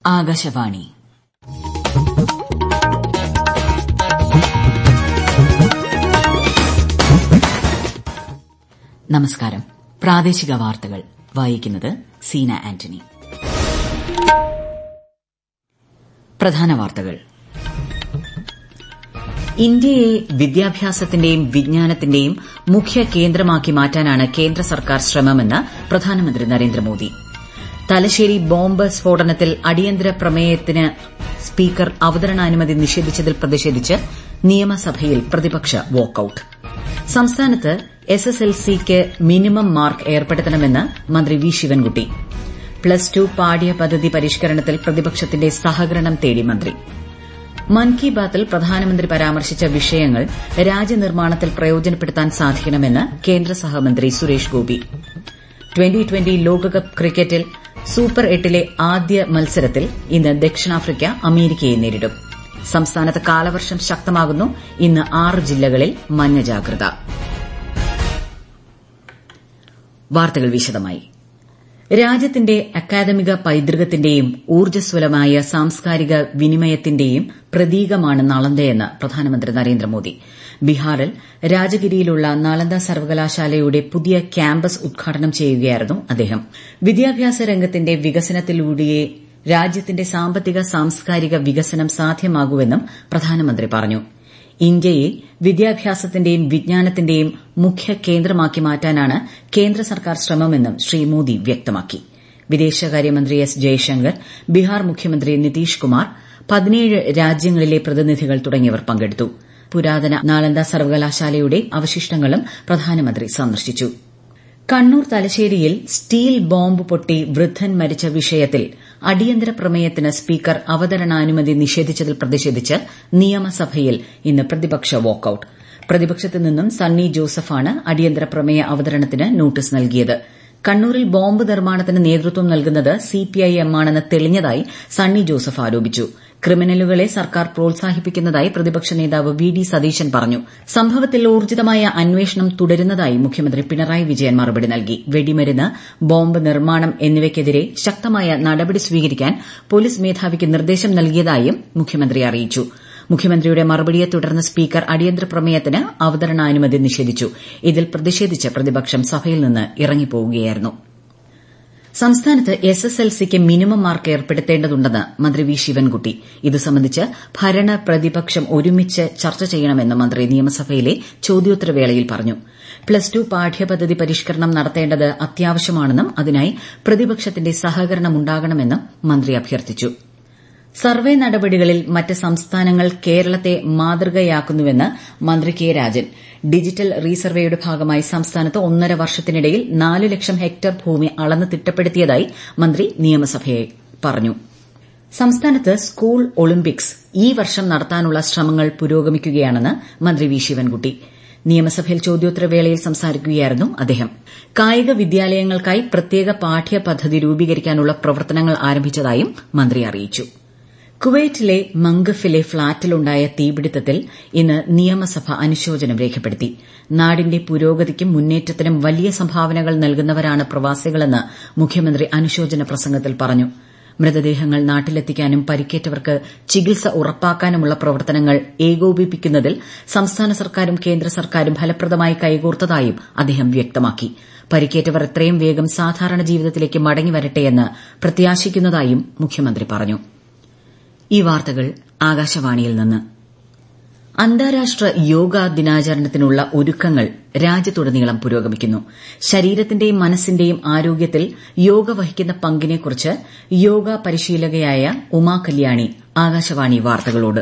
ആകാശവാണി നമസ്കാരം പ്രാദേശിക വാർത്തകൾ വായിക്കുന്നത് സീന ആന്റണി പ്രധാന വാർത്തകൾ ഇന്ത്യയെ വിദ്യാഭ്യാസത്തിന്റെയും വിജ്ഞാനത്തിന്റെയും മുഖ്യ കേന്ദ്രമാക്കി മാറ്റാനാണ് കേന്ദ്ര സർക്കാർ ശ്രമമെന്ന് പ്രധാനമന്ത്രി നരേന്ദ്രമോദി തലശ്ശേരി ബോംബ് സ്ഫോടനത്തിൽ അടിയന്തര പ്രമേയത്തിന് സ്പീക്കർ അവതരണാനുമതി നിഷേധിച്ചതിൽ പ്രതിഷേധിച്ച് നിയമസഭയിൽ പ്രതിപക്ഷ വാക്കൌട്ട് സംസ്ഥാനത്ത് എസ് എസ് എൽ സിക്ക് മിനിമം മാർക്ക് ഏർപ്പെടുത്തണമെന്ന് മന്ത്രി വി ശിവൻകുട്ടി പ്ലസ് ടു പാഠ്യപദ്ധതി പരിഷ്കരണത്തിൽ പ്രതിപക്ഷത്തിന്റെ സഹകരണം തേടി മന്ത്രി മൻ കി ബാത്തിൽ പ്രധാനമന്ത്രി പരാമർശിച്ച വിഷയങ്ങൾ രാജ്യനിർമ്മാണത്തിൽ പ്രയോജനപ്പെടുത്താൻ സാധിക്കണമെന്ന് കേന്ദ്ര സഹമന്ത്രി സുരേഷ് ഗോപി ട്വന്റി ട്വന്റി ലോകകപ്പ് ക്രിക്കറ്റിൽ സൂപ്പർ എട്ടിലെ ആദ്യ മത്സരത്തിൽ ഇന്ന് ദക്ഷിണാഫ്രിക്ക അമേരിക്കയെ നേരിടും സംസ്ഥാനത്ത് കാലവർഷം ശക്തമാകുന്നു ഇന്ന് ആറ് ജില്ലകളിൽ മഞ്ഞ ജാഗ്രത വാർത്തകൾ വിശദമായി രാജ്യത്തിന്റെ അക്കാദമിക പൈതൃകത്തിന്റെയും ഊർജ്ജസ്വലമായ സാംസ്കാരിക വിനിമയത്തിന്റെയും പ്രതീകമാണ് നളന്തയെന്ന് പ്രധാനമന്ത്രി നരേന്ദ്രമോദി ബീഹാറിൽ രാജഗിരിയിലുള്ള നാലന്ദ സർവകലാശാലയുടെ പുതിയ ക്യാമ്പസ് ഉദ്ഘാടനം ചെയ്യുകയായിരുന്നു അദ്ദേഹം വിദ്യാഭ്യാസ രംഗത്തിന്റെ വികസനത്തിലൂടെയേ രാജ്യത്തിന്റെ സാമ്പത്തിക സാംസ്കാരിക വികസനം സാധ്യമാകൂവെന്നും പ്രധാനമന്ത്രി പറഞ്ഞു ഇന്ത്യയെ വിദ്യാഭ്യാസത്തിന്റെയും വിജ്ഞാനത്തിന്റെയും മുഖ്യ കേന്ദ്രമാക്കി മാറ്റാനാണ് കേന്ദ്ര സർക്കാർ ശ്രമമെന്നും ശ്രീ മോദി വ്യക്തമാക്കി വിദേശകാര്യമന്ത്രി എസ് ജയശങ്കർ ബീഹാർ മുഖ്യമന്ത്രി നിതീഷ് കുമാർ പതിനേഴ് രാജ്യങ്ങളിലെ പ്രതിനിധികൾ തുടങ്ങിയവർ പങ്കെടുത്തു പുരാതന നാലന്ദ സർവകലാശാലയുടെ അവശിഷ്ടങ്ങളും പ്രധാനമന്ത്രി സന്ദർശിച്ചു കണ്ണൂർ തലശ്ശേരിയിൽ സ്റ്റീൽ ബോംബ് പൊട്ടി വൃദ്ധൻ മരിച്ച വിഷയത്തിൽ അടിയന്തര പ്രമേയത്തിന് സ്പീക്കർ അവതരണാനുമതി നിഷേധിച്ചതിൽ പ്രതിഷേധിച്ച് നിയമസഭയിൽ ഇന്ന് പ്രതിപക്ഷ വാക്കൌട്ട് പ്രതിപക്ഷത്തു നിന്നും സണ്ണി ജോസഫാണ് അടിയന്തര പ്രമേയ അവതരണത്തിന് നോട്ടീസ് നൽകിയത് കണ്ണൂരിൽ ബോംബ് നിർമ്മാണത്തിന് നേതൃത്വം നൽകുന്നത് സിപിഐഎം ആണെന്ന് തെളിഞ്ഞതായി സണ്ണി ജോസഫ് ആരോപിച്ചു ക്രിമിനലുകളെ സർക്കാർ പ്രോത്സാഹിപ്പിക്കുന്നതായി പ്രതിപക്ഷ നേതാവ് വി ഡി സതീശൻ പറഞ്ഞു സംഭവത്തിൽ ഊർജിതമായ അന്വേഷണം തുടരുന്നതായി മുഖ്യമന്ത്രി പിണറായി വിജയൻ മറുപടി നൽകി വെടിമരുന്ന് ബോംബ് നിർമ്മാണം എന്നിവയ്ക്കെതിരെ ശക്തമായ നടപടി സ്വീകരിക്കാൻ പോലീസ് മേധാവിക്ക് നിർദ്ദേശം നൽകിയതായും മുഖ്യമന്ത്രി അറിയിച്ചു മുഖ്യമന്ത്രിയുടെ മറുപടിയെ തുടർന്ന് സ്പീക്കർ അടിയന്തര പ്രമേയത്തിന് അവതരണാനുമതി നിഷേധിച്ചു ഇതിൽ പ്രതിഷേധിച്ച് പ്രതിപക്ഷം സഭയിൽ നിന്ന് ഇറങ്ങിപ്പോവുകയായിരുന്നു സംസ്ഥാനത്ത് എസ് എസ് എൽ സിക്ക് മിനിമം മാർക്ക് ഏർപ്പെടുത്തേണ്ടതുണ്ടെന്ന് മന്ത്രി വി ശിവൻകുട്ടി ഇത് സംബന്ധിച്ച് ഭരണ പ്രതിപക്ഷം ഒരുമിച്ച് ചർച്ച ചെയ്യണമെന്ന് മന്ത്രി നിയമസഭയിലെ ചോദ്യോത്തരവേളയിൽ പറഞ്ഞു പ്ലസ് ടു പാഠ്യപദ്ധതി പരിഷ്കരണം നടത്തേണ്ടത് അത്യാവശ്യമാണെന്നും അതിനായി പ്രതിപക്ഷത്തിന്റെ സഹകരണമുണ്ടാകണമെന്നും മന്ത്രി അഭ്യർത്ഥിച്ചു സർവേ നടപടികളിൽ മറ്റ് സംസ്ഥാനങ്ങൾ കേരളത്തെ മാതൃകയാക്കുന്നുവെന്ന് മന്ത്രി കെ രാജൻ ഡിജിറ്റൽ റീസർവേയുടെ ഭാഗമായി സംസ്ഥാനത്ത് ഒന്നര വർഷത്തിനിടയിൽ നാല് ലക്ഷം ഹെക്ടർ ഭൂമി അളന്ന് തിട്ടപ്പെടുത്തിയതായി മന്ത്രി നിയമസഭയെ പറഞ്ഞു സംസ്ഥാനത്ത് സ്കൂൾ ഒളിമ്പിക്സ് ഈ വർഷം നടത്താനുള്ള ശ്രമങ്ങൾ പുരോഗമിക്കുകയാണെന്ന് മന്ത്രി വി ശിവൻകുട്ടി നിയമസഭയിൽ ചോദ്യോത്തരവേളയിൽ സംസാരിക്കുകയായിരുന്നു അദ്ദേഹം കായിക വിദ്യാലയങ്ങൾക്കായി പ്രത്യേക പാഠ്യപദ്ധതി രൂപീകരിക്കാനുള്ള പ്രവർത്തനങ്ങൾ ആരംഭിച്ചതായും മന്ത്രി അറിയിച്ചു കുവൈറ്റിലെ മംഗഫിലെ ഫ്ളാറ്റിലുണ്ടായ തീപിടുത്തത്തിൽ ഇന്ന് നിയമസഭ അനുശോചനം രേഖപ്പെടുത്തി നാടിന്റെ പുരോഗതിക്കും മുന്നേറ്റത്തിനും വലിയ സംഭാവനകൾ നൽകുന്നവരാണ് പ്രവാസികളെന്ന് മുഖ്യമന്ത്രി അനുശോചന പ്രസംഗത്തിൽ പറഞ്ഞു മൃതദേഹങ്ങൾ നാട്ടിലെത്തിക്കാനും പരിക്കേറ്റവർക്ക് ചികിത്സ ഉറപ്പാക്കാനുമുള്ള പ്രവർത്തനങ്ങൾ ഏകോപിപ്പിക്കുന്നതിൽ സംസ്ഥാന സർക്കാരും കേന്ദ്ര സർക്കാരും ഫലപ്രദമായി കൈകോർത്തതായും അദ്ദേഹം വ്യക്തമാക്കി പരിക്കേറ്റവർ എത്രയും വേഗം സാധാരണ ജീവിതത്തിലേക്ക് മടങ്ങിവരട്ടെയെന്ന് പ്രത്യാശിക്കുന്നതായും മുഖ്യമന്ത്രി പറഞ്ഞു ഈ വാർത്തകൾ ആകാശവാണിയിൽ നിന്ന് അന്താരാഷ്ട്ര യോഗ ദിനാചരണത്തിനുള്ള ഒരുക്കങ്ങൾ രാജ്യത്തുടനീളം പുരോഗമിക്കുന്നു ശരീരത്തിന്റെയും മനസ്സിന്റെയും ആരോഗ്യത്തിൽ യോഗ വഹിക്കുന്ന പങ്കിനെക്കുറിച്ച് യോഗ പരിശീലകയായ ഉമാ കല്യാണി ആകാശവാണി വാർത്തകളോട്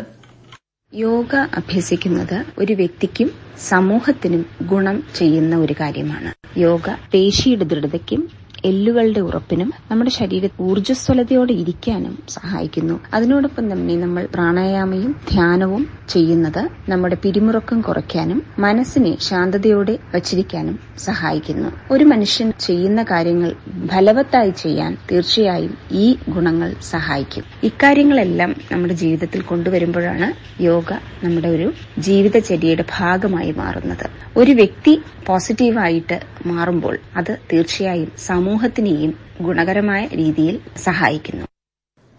യോഗ അഭ്യസിക്കുന്നത് ഒരു വ്യക്തിക്കും സമൂഹത്തിനും ഗുണം ചെയ്യുന്ന ഒരു കാര്യമാണ് യോഗ പേശിയുടെ ദൃഢതയ്ക്കും എല്ലുകളുടെ ഉറപ്പിനും നമ്മുടെ ശരീര ഊർജ്ജസ്വലതയോടെ ഇരിക്കാനും സഹായിക്കുന്നു അതിനോടൊപ്പം തന്നെ നമ്മൾ പ്രാണായാമയും ധ്യാനവും ചെയ്യുന്നത് നമ്മുടെ പിരിമുറക്കം കുറയ്ക്കാനും മനസ്സിനെ ശാന്തതയോടെ വച്ചിരിക്കാനും സഹായിക്കുന്നു ഒരു മനുഷ്യൻ ചെയ്യുന്ന കാര്യങ്ങൾ ഫലവത്തായി ചെയ്യാൻ തീർച്ചയായും ഈ ഗുണങ്ങൾ സഹായിക്കും ഇക്കാര്യങ്ങളെല്ലാം നമ്മുടെ ജീവിതത്തിൽ കൊണ്ടുവരുമ്പോഴാണ് യോഗ നമ്മുടെ ഒരു ജീവിതചര്യയുടെ ഭാഗമായി മാറുന്നത് ഒരു വ്യക്തി പോസിറ്റീവായിട്ട് മാറുമ്പോൾ അത് തീർച്ചയായും സമൂഹത്തിനെയും ഗുണകരമായ രീതിയിൽ സഹായിക്കുന്നു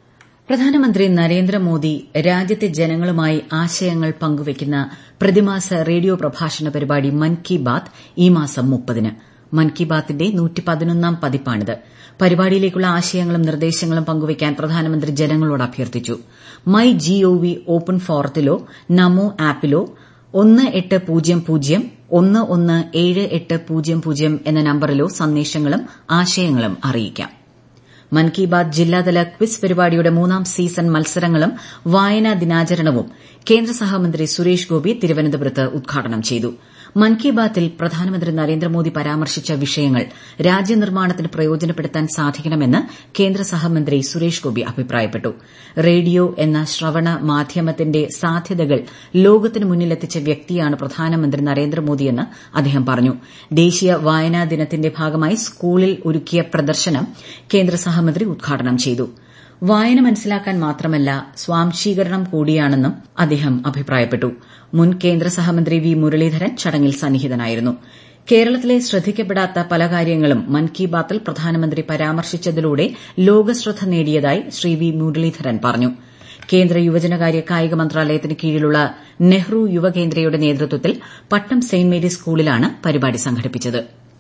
പ്രധാനമന്ത്രി നരേന്ദ്രമോദി രാജ്യത്തെ ജനങ്ങളുമായി ആശയങ്ങൾ പങ്കുവയ്ക്കുന്ന പ്രതിമാസ റേഡിയോ പ്രഭാഷണ പരിപാടി മൻ കി ബാത് ഈ മാസം മുപ്പതിന് മൻ കി ബാത്തിന്റെ നൂറ്റിപ്പതിനൊന്നാം പതിപ്പാണിത് പരിപാടിയിലേക്കുള്ള ആശയങ്ങളും നിർദ്ദേശങ്ങളും പങ്കുവയ്ക്കാൻ പ്രധാനമന്ത്രി ജനങ്ങളോട് അഭ്യർത്ഥിച്ചു മൈ ജിഒവി ഓപ്പൺ ഫോറത്തിലോ നമോ ആപ്പിലോ ഒന്ന് എട്ട് പൂജ്യം പൂജ്യം ഒന്ന് ഒന്ന് ഏഴ് എട്ട് പൂജ്യം പൂജ്യം എന്ന നമ്പറിലോ സന്ദേശങ്ങളും ആശയങ്ങളും അറിയിക്കാം മൻ കി ബാത് ജില്ലാതല ക്വിസ് പരിപാടിയുടെ മൂന്നാം സീസൺ മത്സരങ്ങളും വായനാ ദിനാചരണവും കേന്ദ്ര സഹമന്ത്രി സുരേഷ് ഗോപി തിരുവനന്തപുരത്ത് ഉദ്ഘാടനം ചെയ്തു മൻ കി ബാത്തിൽ പ്രധാനമന്ത്രി നരേന്ദ്രമോദി പരാമർശിച്ച വിഷയങ്ങൾ രാജ്യനിർമ്മാണത്തിന് പ്രയോജനപ്പെടുത്താൻ സാധിക്കണമെന്ന് കേന്ദ്ര സഹമന്ത്രി സുരേഷ് ഗോപി അഭിപ്രായപ്പെട്ടു റേഡിയോ എന്ന ശ്രവണ മാധ്യമത്തിന്റെ സാധ്യതകൾ ലോകത്തിന് മുന്നിലെത്തിച്ച വ്യക്തിയാണ് പ്രധാനമന്ത്രി നരേന്ദ്രമോദിയെന്ന് അദ്ദേഹം പറഞ്ഞു ദേശീയ വായനാ ദിനത്തിന്റെ ഭാഗമായി സ്കൂളിൽ ഒരുക്കിയ പ്രദർശനം കേന്ദ്ര സഹമന്ത്രി ഉദ്ഘാടനം ചെയ്തു വായന മനസ്സിലാക്കാൻ മാത്രമല്ല സ്വാംശീകരണം കൂടിയാണെന്നും അദ്ദേഹം അഭിപ്രായപ്പെട്ടു മുൻ കേന്ദ്ര സഹമന്ത്രി വി മുരളീധരൻ ചടങ്ങിൽ സന്നിഹിതനായിരുന്നു കേരളത്തിലെ ശ്രദ്ധിക്കപ്പെടാത്ത പല കാര്യങ്ങളും മൻ കി ബാത്തിൽ പ്രധാനമന്ത്രി പരാമർശിച്ചതിലൂടെ ലോകശ്രദ്ധ നേടിയതായി ശ്രീ വി മുരളീധരൻ പറഞ്ഞു കേന്ദ്ര യുവജനകാര്യ കായിക മന്ത്രാലയത്തിന് കീഴിലുള്ള നെഹ്റു യുവകേന്ദ്രയുടെ നേതൃത്വത്തിൽ പട്ടം സെന്റ് മേരീസ് സ്കൂളിലാണ് പരിപാടി സംഘടിപ്പിച്ചത്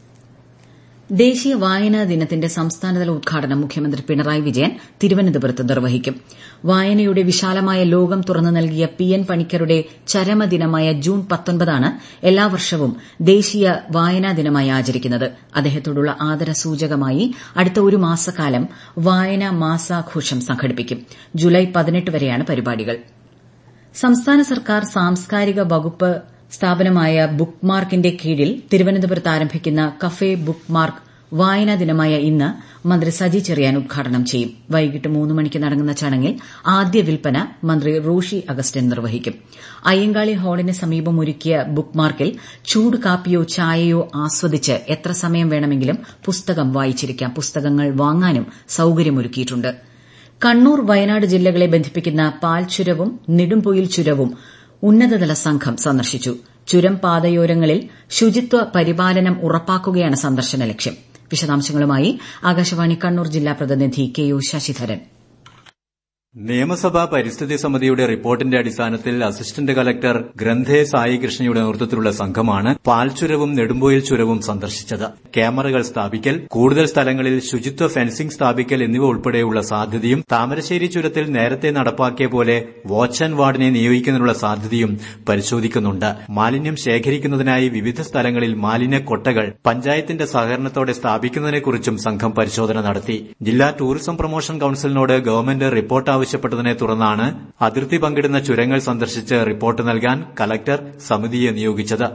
ദേശീയ വായനാ ദിനത്തിന്റെ സംസ്ഥാനതല ഉദ്ഘാടനം മുഖ്യമന്ത്രി പിണറായി വിജയൻ തിരുവനന്തപുരത്ത് നിർവഹിക്കും വായനയുടെ വിശാലമായ ലോകം തുറന്നു നൽകിയ പി എൻ പണിക്കരുടെ ചരമദിനമായ ജൂൺ പത്തൊൻപതാണ് എല്ലാ വർഷവും ദേശീയ വായനാ ദിനമായി ആചരിക്കുന്നത് അദ്ദേഹത്തോടുള്ള ആദരസൂചകമായി അടുത്ത ഒരു മാസക്കാലം വായനാ മാസാഘോഷം സംഘടിപ്പിക്കും ജൂലൈ പതിനെട്ട് വരെയാണ് പരിപാടികൾ സംസ്ഥാന സർക്കാർ സാംസ്കാരിക വകുപ്പ് സ്ഥാപനമായ ബുക്ക് മാർക്കിന്റെ കീഴിൽ തിരുവനന്തപുരത്ത് ആരംഭിക്കുന്ന കഫേ ബുക്ക് മാർക്ക് വായനാ ദിനമായ ഇന്ന് മന്ത്രി സജി ചെറിയാൻ ഉദ്ഘാടനം ചെയ്യും വൈകിട്ട് മൂന്ന് മണിക്ക് നടങ്ങുന്ന ചടങ്ങിൽ ആദ്യ വിൽപ്പന മന്ത്രി റോഷി അഗസ്റ്റിൻ നിർവഹിക്കും അയ്യങ്കാളി ഹാളിന് സമീപം ഒരുക്കിയ ബുക്ക് മാർക്കിൽ ചൂട് കാപ്പിയോ ചായയോ ആസ്വദിച്ച് എത്ര സമയം വേണമെങ്കിലും പുസ്തകം വായിച്ചിരിക്കാം പുസ്തകങ്ങൾ വാങ്ങാനും സൌകര്യമൊരുക്കിയിട്ടുണ്ട് കണ്ണൂർ വയനാട് ജില്ലകളെ ബന്ധിപ്പിക്കുന്ന പാൽച്ചുരവും നെടുംപൊയിൽ ചുരവും ഉന്നതതല സംഘം സന്ദർശിച്ചു ചുരം പാതയോരങ്ങളിൽ ശുചിത്വ പരിപാലനം ഉറപ്പാക്കുകയാണ് സന്ദർശന ലക്ഷ്യം വിശദാംശങ്ങളുമായി ആകാശവാണി കണ്ണൂർ ജില്ലാ പ്രതിനിധി കെ ഒ ശശിധരൻ നിയമസഭാ പരിസ്ഥിതി സമിതിയുടെ റിപ്പോർട്ടിന്റെ അടിസ്ഥാനത്തിൽ അസിസ്റ്റന്റ് കലക്ടർ ഗ്രന്ഥേ സായി കൃഷ്ണയുടെ നേതൃത്വത്തിലുള്ള സംഘമാണ് പാൽച്ചുരവും നെടുമ്പോയിൽ ചുരവും സന്ദർശിച്ചത് ക്യാമറകൾ സ്ഥാപിക്കൽ കൂടുതൽ സ്ഥലങ്ങളിൽ ശുചിത്വ ഫെൻസിംഗ് സ്ഥാപിക്കൽ എന്നിവ ഉൾപ്പെടെയുള്ള സാധ്യതയും താമരശ്ശേരി ചുരത്തിൽ നേരത്തെ നടപ്പാക്കിയ പോലെ വാച്ച് ആൻഡ് വാർഡിനെ നിയോഗിക്കുന്നതിനുള്ള സാധ്യതയും പരിശോധിക്കുന്നുണ്ട് മാലിന്യം ശേഖരിക്കുന്നതിനായി വിവിധ സ്ഥലങ്ങളിൽ മാലിന്യ കൊട്ടകൾ പഞ്ചായത്തിന്റെ സഹകരണത്തോടെ സ്ഥാപിക്കുന്നതിനെക്കുറിച്ചും സംഘം പരിശോധന നടത്തി ജില്ലാ ടൂറിസം പ്രൊമോഷൻ കൌൺസിലിനോട് ഗവൺമെന്റ് റിപ്പോർട്ട് ആവശ്യപ്പെട്ടതിനെ തുടർന്നാണ് അതിർത്തി പങ്കിടുന്ന ചുരങ്ങൾ സന്ദർശിച്ച് റിപ്പോർട്ട് നൽകാൻ കലക്ടർ സമിതിയെ നിയോഗിച്ചത്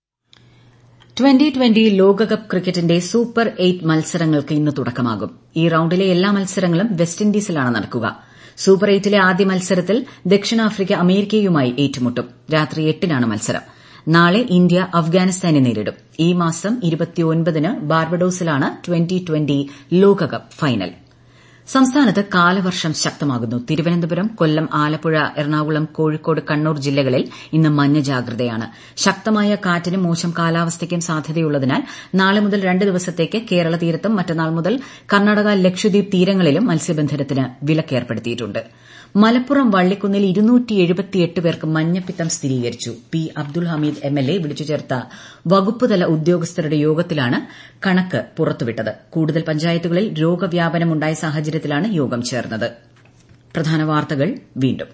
ട്വന്റി ട്വന്റി ലോകകപ്പ് ക്രിക്കറ്റിന്റെ സൂപ്പർ എയ്റ്റ് മത്സരങ്ങൾക്ക് ഇന്ന് തുടക്കമാകും ഈ റൌണ്ടിലെ എല്ലാ മത്സരങ്ങളും വെസ്റ്റ് ഇൻഡീസിലാണ് നടക്കുക സൂപ്പർ എയ്റ്റിലെ ആദ്യ മത്സരത്തിൽ ദക്ഷിണാഫ്രിക്ക അമേരിക്കയുമായി ഏറ്റുമുട്ടും രാത്രി എട്ടിനാണ് മത്സരം നാളെ ഇന്ത്യ അഫ്ഗാനിസ്ഥാനെ നേരിടും ഈ മാസം ന് ബാർബഡോസിലാണ് ട്വന്റി ട്വന്റി ലോകകപ്പ് ഫൈനൽ സംസ്ഥാനത്ത് കാലവർഷം ശക്തമാകുന്നു തിരുവനന്തപുരം കൊല്ലം ആലപ്പുഴ എറണാകുളം കോഴിക്കോട് കണ്ണൂർ ജില്ലകളിൽ ഇന്ന് മഞ്ഞ ജാഗ്രതയാണ് ശക്തമായ കാറ്റിനും മോശം കാലാവസ്ഥയ്ക്കും സാധ്യതയുള്ളതിനാൽ നാളെ മുതൽ രണ്ട് ദിവസത്തേക്ക് കേരള തീരത്തും മറ്റന്നാൾ മുതൽ കർണാടക ലക്ഷദ്വീപ് തീരങ്ങളിലും മത്സ്യബന്ധനത്തിന് വിലക്കേർപ്പെടുത്തിയിട്ടുണ്ട് മലപ്പുറം വള്ളിക്കുന്നിൽ പേർക്ക് മഞ്ഞപ്പിത്തം സ്ഥിരീകരിച്ചു പി അബ്ദുൾ ഹമീദ് എംഎൽഎ വിളിച്ചു ചേർത്ത വകുപ്പുതല ഉദ്യോഗസ്ഥരുടെ യോഗത്തിലാണ് കണക്ക് പുറത്തുവിട്ടത് കൂടുതൽ പഞ്ചായത്തുകളിൽ രോഗവ്യാപനമുണ്ടായ സാഹചര്യത്തിലാണ് യോഗം ചേർന്നത് പ്രധാന വാർത്തകൾ വീണ്ടും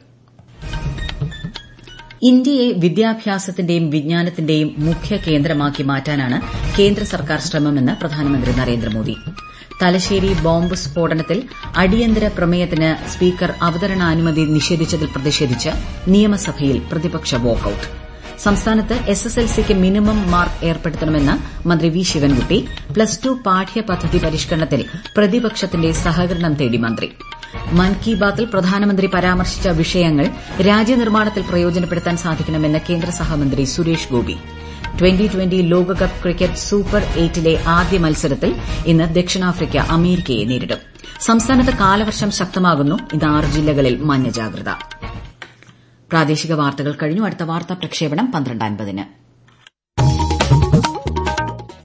ഇന്ത്യയെ വിദ്യാഭ്യാസത്തിന്റെയും വിജ്ഞാനത്തിന്റെയും മുഖ്യ കേന്ദ്രമാക്കി മാറ്റാനാണ് കേന്ദ്ര സർക്കാർ ശ്രമമെന്ന് പ്രധാനമന്ത്രി നരേന്ദ്രമോദി തലശ്ശേരി ബോംബ് സ്ഫോടനത്തിൽ അടിയന്തര പ്രമേയത്തിന് സ്പീക്കർ അവതരണാനുമതി നിഷേധിച്ചതിൽ പ്രതിഷേധിച്ച് നിയമസഭയിൽ പ്രതിപക്ഷ വാക്കൌട്ട് സംസ്ഥാനത്ത് എസ് എസ് എൽ സിക്ക് മിനിമം മാർക്ക് ഏർപ്പെടുത്തണമെന്ന് മന്ത്രി വി ശിവൻകുട്ടി പ്ലസ് ടു പാഠ്യപദ്ധതി പരിഷ്കരണത്തിൽ പ്രതിപക്ഷത്തിന്റെ സഹകരണം തേടി മന്ത്രി മൻ കി ബാത്തിൽ പ്രധാനമന്ത്രി പരാമർശിച്ച വിഷയങ്ങൾ രാജ്യനിർമ്മാണത്തിൽ പ്രയോജനപ്പെടുത്താൻ സാധിക്കണമെന്ന് കേന്ദ്ര സഹമന്ത്രി സുരേഷ് ഗോപി ട്വന്റി ട്വന്റി ലോകകപ്പ് ക്രിക്കറ്റ് സൂപ്പർ എയ്റ്റിലെ ആദ്യ മത്സരത്തിൽ ഇന്ന് ദക്ഷിണാഫ്രിക്ക അമേരിക്കയെ നേരിടും സംസ്ഥാനത്ത് കാലവർഷം ശക്തമാകുന്നു ഇന്ന് ആറ് ജില്ലകളിൽ മഞ്ഞ ജാഗ്രത പ്രാദേശിക വാർത്തകൾ കഴിഞ്ഞു അടുത്ത വാർത്താ പ്രക്ഷേപണം പന്ത്രണ്ട് അൻപതിന്